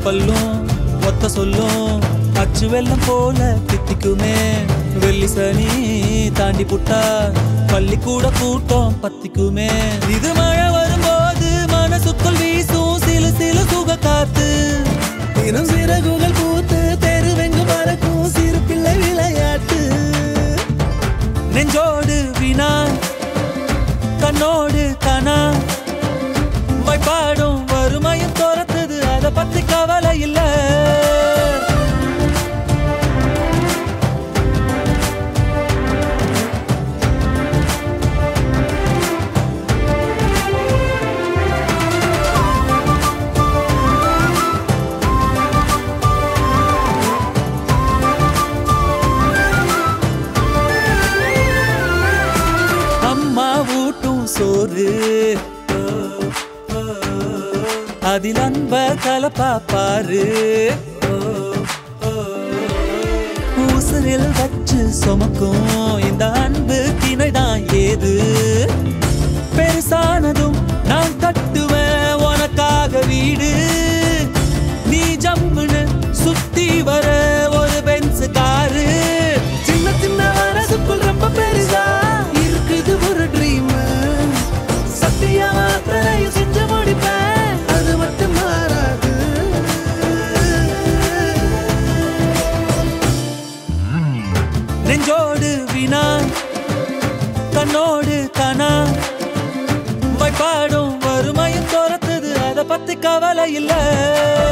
பல்லும் ஒத்த சொல்லும் அச்சு வெள்ளம் போல தித்திக்குமே வெள்ளி சனி தாண்டி புட்டா பள்ளிக்கூட கூட்டம் பத்திக்குமே இது மழை வரும்போது மனசுக்குள் வீசும் சிலு சிலு சுக காத்து தினம் சிறகுகள் பூத்து தெருவெங்கு பறக்கும் சிறு பிள்ளை விளையாட்டு நெஞ்சோடு வினா கண்ணோடு கனா வைப்பாடும் வறுமையும் துரத்துது அத பத்தி கவலை இல்ல அம்மா ஊட்டும் சோறு அதில் அன்ப கலப்பா பாரு ஊசரில் வச்சு சுமக்கும் இந்த அன்பு திணைதான் ஏது பெருசானதும் நான் கட்டுவேன் உனக்காக வீடு நீ ஜம்முன்னு சுத்தி வர ஒரு பென்ஸ் காரு சின்ன சின்ன மனசுக்குள் ரொம்ப பெருசா இருக்குது ஒரு ட்ரீம் சத்தியமா அத்தனையும் செஞ்சு முடிப்பேன் அது மட்டும் மாறாது நெஞ்சோடு வினா கண்ணோடு கனா வைப்பாடும் வறுமையும் துரத்துது அத பத்தி கவலை இல்லை